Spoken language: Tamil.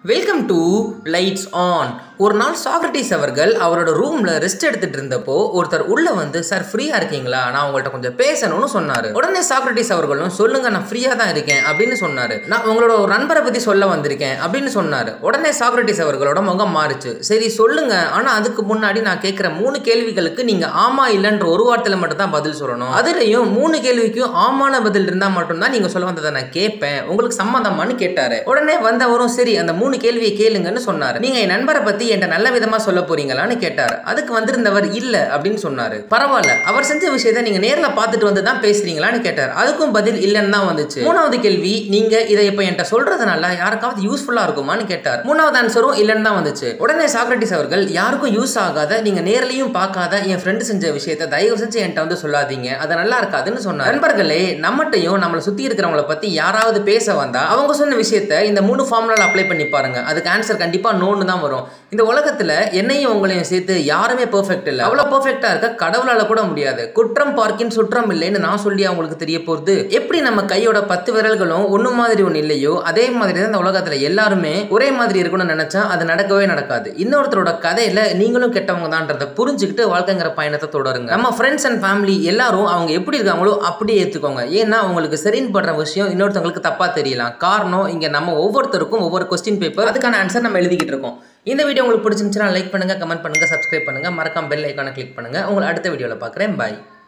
வெல்கம் டு லைட்ஸ் ஆன் ஒரு நாள் சாக்ரட்டிஸ் அவர்கள் அவரோட ரூம்ல ரெஸ்ட் எடுத்துட்டு இருந்தப்போ ஒருத்தர் உள்ள வந்து சார் ஃப்ரீயா இருக்கீங்களா நான் உங்கள்ட்ட கொஞ்சம் பேசணும்னு சொன்னாரு உடனே சாக்ரட்டிஸ் அவர்களும் சொல்லுங்க நான் ஃப்ரீயா தான் இருக்கேன் அப்படின்னு சொன்னாரு நான் உங்களோட ஒரு நண்பரை பத்தி சொல்ல வந்திருக்கேன் அப்படின்னு சொன்னாரு உடனே சாக்ரட்டிஸ் அவர்களோட முகம் மாறுச்சு சரி சொல்லுங்க ஆனா அதுக்கு முன்னாடி நான் கேட்கிற மூணு கேள்விகளுக்கு நீங்க ஆமா இல்லைன்ற ஒரு வார்த்தையில மட்டும் தான் பதில் சொல்லணும் அதுலயும் மூணு கேள்விக்கும் ஆமான பதில் இருந்தா மட்டும்தான் நீங்க சொல்ல வந்ததை நான் கேட்பேன் உங்களுக்கு சம்மதமான்னு கேட்டாரு உடனே வந்தவரும் சரி அந்த மூணு கேள்வியை கேளுங்கன்னு சொன்னாரு நீங்க என் நண்பரை பத்தி என்கிட்ட நல்ல விதமா சொல்ல போறீங்களான்னு கேட்டாரு அதுக்கு வந்திருந்தவர் இல்ல அப்படின்னு சொன்னாரு பரவாயில்ல அவர் செஞ்ச விஷயத்தை நீங்க நேர்ல பார்த்துட்டு வந்து தான் பேசுறீங்களான்னு கேட்டார் அதுக்கும் பதில் இல்லைன்னு தான் வந்துச்சு மூணாவது கேள்வி நீங்க இதை இப்ப என்கிட்ட சொல்றதுனால யாருக்காவது யூஸ்ஃபுல்லா இருக்குமான்னு கேட்டார் மூணாவது ஆன்சரும் இல்லைன்னு தான் வந்துச்சு உடனே சாக்ரட்டிஸ் அவர்கள் யாருக்கும் யூஸ் ஆகாத நீங்க நேர்லயும் பார்க்காத என் ஃப்ரெண்டு செஞ்ச விஷயத்தை தயவு செஞ்சு என்கிட்ட வந்து சொல்லாதீங்க அது நல்லா இருக்காதுன்னு சொன்னார் நண்பர்களே நம்மகிட்டையும் நம்மளை சுத்தி இருக்கிறவங்கள பத்தி யாராவது பேச வந்தா அவங்க சொன்ன விஷயத்த இந்த மூணு ஃபார்முலால அப்ளை பண்ணி பாருங்க அதுக்கு ஆன்சர் கண்டிப்பா நோன்னு தான் வரும் இந்த உலகத்துல என்னையும் உங்களையும் சேர்த்து யாருமே பெர்ஃபெக்ட் இல்லை அவ்வளவு பெர்ஃபெக்டா இருக்க கடவுளால கூட முடியாது குற்றம் பார்க்கின் சுற்றம் இல்லைன்னு நான் சொல்லி அவங்களுக்கு தெரிய போறது எப்படி நம்ம கையோட பத்து விரல்களும் ஒண்ணு மாதிரி ஒண்ணு இல்லையோ அதே மாதிரி தான் இந்த உலகத்துல எல்லாருமே ஒரே மாதிரி இருக்கணும்னு நினைச்சா அது நடக்கவே நடக்காது இன்னொருத்தரோட கதையில நீங்களும் கெட்டவங்க தான்றதை புரிஞ்சுக்கிட்டு வாழ்க்கைங்கிற பயணத்தை தொடருங்க நம்ம ஃப்ரெண்ட்ஸ் அண்ட் ஃபேமிலி எல்லாரும் அவங்க எப்படி இருக்காங்களோ அப்படியே ஏத்துக்கோங்க ஏன்னா உங்களுக்கு சரின்னு படுற விஷயம் இன்னொருத்தவங்களுக்கு தப்பா தெரியலாம் காரணம் இங்க நம்ம ஒவ்வொருத்தருக்கும் ஒவ்வொரு கொஸ்டின் பேப்பர் அதுக்கான ஆன்சர் நம்ம எழுதிக்கிட்டு இருக்கோம் இந்த வீடியோ உங்களுக்கு பிடிச்சிருந்துச்சுன்னா லைக் பண்ணுங்க கமெண்ட் பண்ணுங்க சப்ஸ்கிரைப் பண்ணுங்க மறக்காம பெல் ஐக்கானை கிளிக் பண்ணுங்க உங்களை அடுத்த வீடியோவில் பார்க்குறேன் பாய்